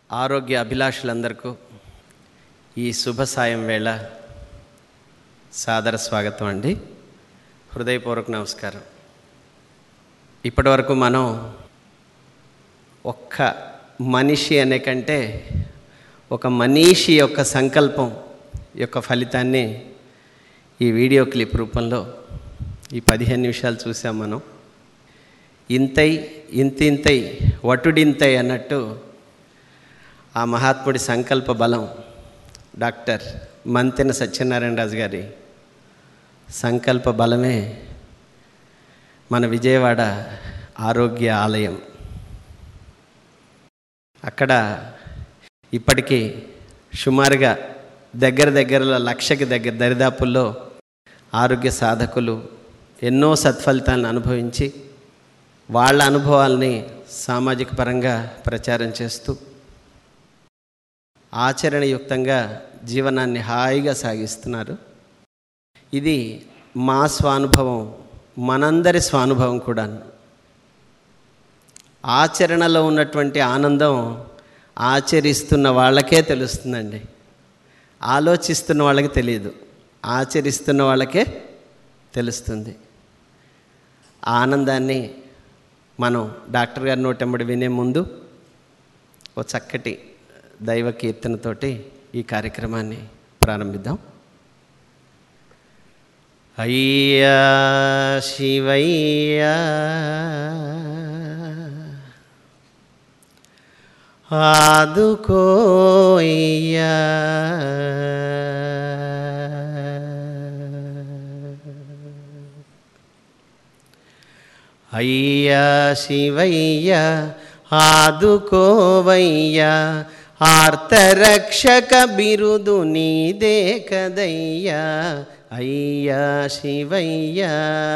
ఆరోగ్య అభిలాషులందరికీ ఈ శుభ సాయం వేళ సాదర స్వాగతం అండి హృదయపూర్వక నమస్కారం ఇప్పటివరకు మనం ఒక్క మనిషి అనే కంటే ఒక మనీషి యొక్క సంకల్పం యొక్క ఫలితాన్ని ఈ వీడియో క్లిప్ రూపంలో ఈ పదిహేను నిమిషాలు చూసాం మనం ఇంతై ఇంతింతై వటుడింతై అన్నట్టు ఆ మహాత్ముడి సంకల్ప బలం డాక్టర్ మంతెన సత్యనారాయణ రాజు గారి సంకల్ప బలమే మన విజయవాడ ఆరోగ్య ఆలయం అక్కడ ఇప్పటికీ సుమారుగా దగ్గర దగ్గరలో లక్షకి దగ్గర దరిదాపుల్లో ఆరోగ్య సాధకులు ఎన్నో సత్ఫలితాలను అనుభవించి వాళ్ళ అనుభవాల్ని సామాజిక పరంగా ప్రచారం చేస్తూ ఆచరణయుక్తంగా జీవనాన్ని హాయిగా సాగిస్తున్నారు ఇది మా స్వానుభవం మనందరి స్వానుభవం కూడా ఆచరణలో ఉన్నటువంటి ఆనందం ఆచరిస్తున్న వాళ్ళకే తెలుస్తుందండి ఆలోచిస్తున్న వాళ్ళకి తెలియదు ఆచరిస్తున్న వాళ్ళకే తెలుస్తుంది ఆ ఆనందాన్ని మనం డాక్టర్ గారి నోటెంబడి వినే ముందు ఓ చక్కటి దైవ కీర్తనతోటి ఈ కార్యక్రమాన్ని ప్రారంభిద్దాం అయ్యా శివయ్యా ఆదుకోయ్యా అయ్యా శివయ్యా ఆదుకోవయ్యా ఆర్తరక్షక బిరుదు నీదే కదయ్యా అయ్యా శివయ్యా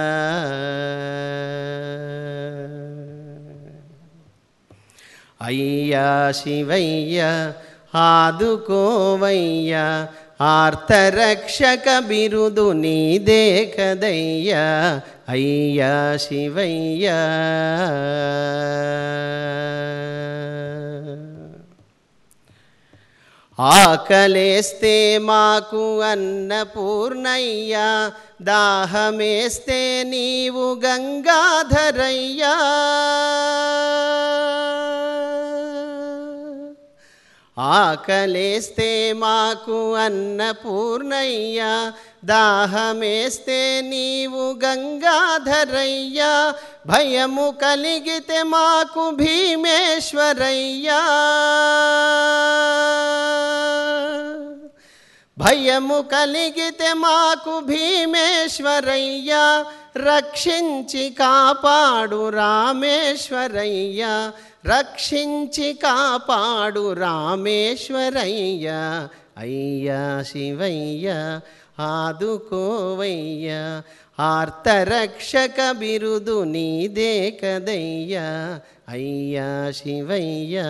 అయ్యా శివయ్యా ఆదుకోవయ్యా ఆర్తరక్షక బిరుదు నీదే కదయ్యా అయ్యా శివయ్యా ఆకలేస్తే మాకు అన్నపూర్ణయ్యా దాహమేస్తే నీవు గంగాధరయ్యా ఆకలేస్తే మాకు అన్నపూర్ణయ్యా దాహమేస్తే నీవు గంగాధరయ్యా భయము కలిగితే మాకు భీమేశ్వరయ్యా భయము కలిగితే మాకు భీమేశ్వరయ్యా రక్షించి కాపాడు రామేశ్వరయ్యా రక్షించి కాపాడు రామేశ్వరయ్యా అయ్యా శివయ్యా ఆదుకోవయ్యా ఆర్తరక్షక బిరుదు నీదే కదయ్యా అయ్యా శివయ్యా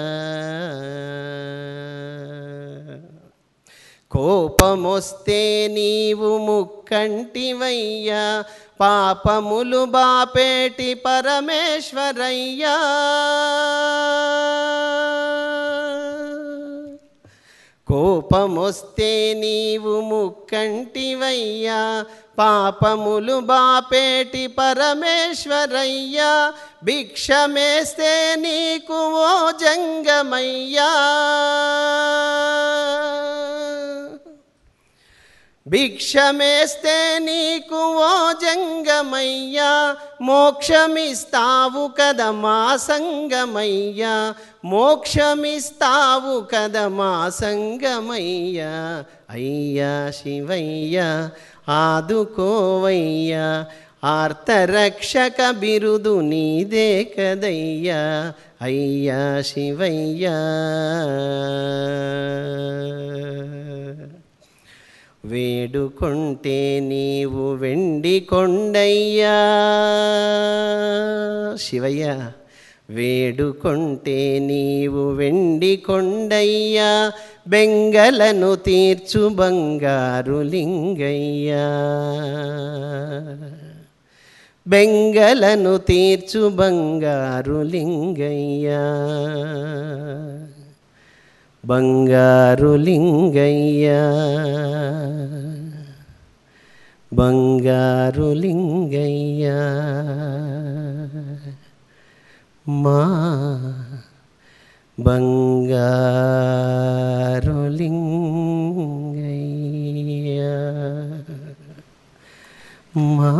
కోపమొస్తే నీవు ముక్కంటివయ్యా పాపములు బాపేటి పరమేశ్వరయ్యా కోపమొస్తే నీవు ముక్కంటివయ్యా పాపములు బాపేటి పరమేశ్వరయ్యా భిక్షమేస్తే నీకు ఓ జంగమయ్యా భిక్షమేస్తే నీకు ఓ జంగమయ్యా మోక్షమిస్తావు కద మా సంగమయ్యా మోక్షమిస్తావు కద మా సంగమయ్యా అయ్యా శివయ్యా ఆదుకోవయ్యా ఆర్తరక్షక బిరుదు నీదే కదయ్యా అయ్యా శివయ్యా వేడుకుంటే నీవు వెండి కొండయ్యా శివయ్య వేడుకుంటే నీవు వెండి కొండయ్యా బెంగలను తీర్చు బంగారు లింగయ్యా బెంగలను తీర్చు బంగారు లింగయ్యా బంగారు లింగయ్య బంగారు లింగయ్య మా బంగారు లింగయ్య మా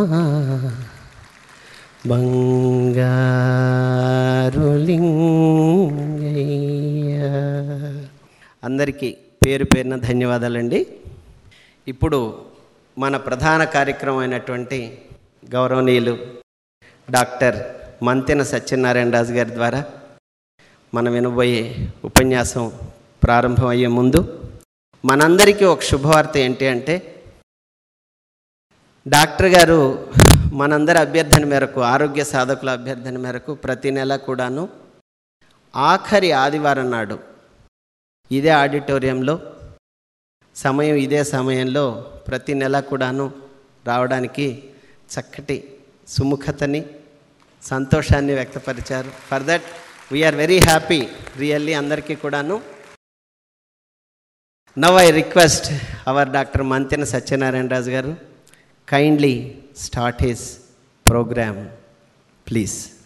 బంగారు లింగయ్య అందరికీ పేరు పేరున ధన్యవాదాలండి ఇప్పుడు మన ప్రధాన కార్యక్రమం అయినటువంటి గౌరవనీయులు డాక్టర్ మంతెన సత్యనారాయణ రాజు గారి ద్వారా మనం వినబోయే ఉపన్యాసం ప్రారంభమయ్యే ముందు మనందరికీ ఒక శుభవార్త ఏంటి అంటే డాక్టర్ గారు మనందరి అభ్యర్థన మేరకు ఆరోగ్య సాధకుల అభ్యర్థన మేరకు ప్రతి నెల కూడాను ఆఖరి ఆదివారం నాడు ఇదే ఆడిటోరియంలో సమయం ఇదే సమయంలో ప్రతి నెల కూడాను రావడానికి చక్కటి సుముఖతని సంతోషాన్ని వ్యక్తపరిచారు for that we are very happy really అందరికీ కూడాను now I request our doctor Mantena Satyanarayana Raju garu kindly start his programme please